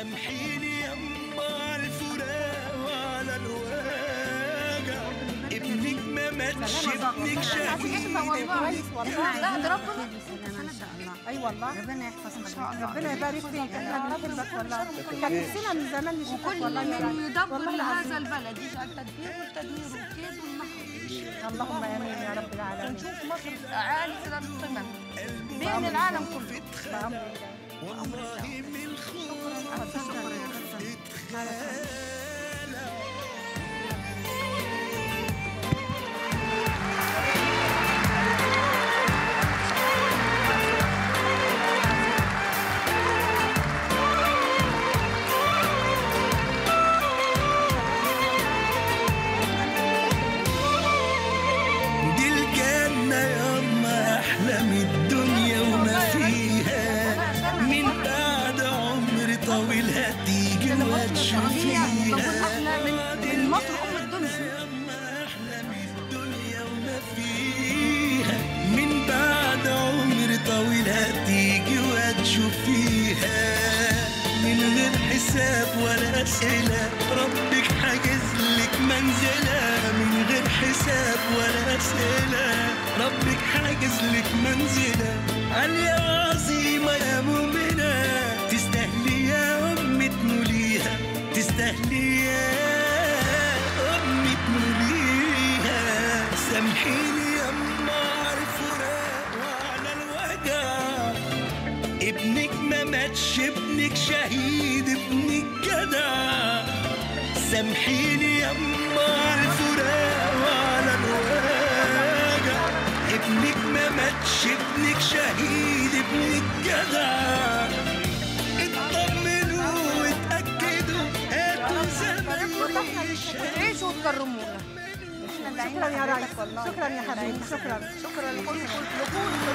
سامحيني يما على الفراق وعلى الوجع ابنك ما ماتش ابنك شهيد كويس والله لا ده ربنا ان شاء الله اي والله ربنا يحفظ ان شاء الله ربنا يبارك فيك احنا بنحبك والله كان نفسنا من زمان نشوفك وكل والله يا من رب. يدبر والله لهذا العظيم. البلد يجعل تدبير والتدمير والكيد والنحر اللهم امين يا رب العالمين ونشوف مصر عالي الى القمم بين العالم كله بأمر الله والله من الخوف شكرا يا رب اتخانق دي الجنة ياما أحلى من الدنيا وما فيها من بعد عمر طويل هتيجي وهتشوفيها احنا من من مصر ام الدنيا ياما أحلى من الدنيا وما فيها من بعد عمر طويل هتيجي وهتشوفيها من غير حساب ولا أسئلة ربك حاجز لك منزلة من غير حساب ولا أسئلة ربك حاجز لك منزلة عالية عظيمة يا مؤمنة تستاهلي يا أمي تنوليها تستاهلي يا أمي تنوليها سامحيني يما على الفراق وعلى الوجع ابنك ما ماتش ابنك شهيد ابنك جدع سامحيني يما على الفراق وعلى الوجع ابنك ما ماتش ابنك شهيد ابنك جدع اطمنوا واتأكدوا هاتوا زمايلي تعيشوا وتكرمونا شكرا يا ريس شكرا يا حبيبي شكرا شكرا لكل كل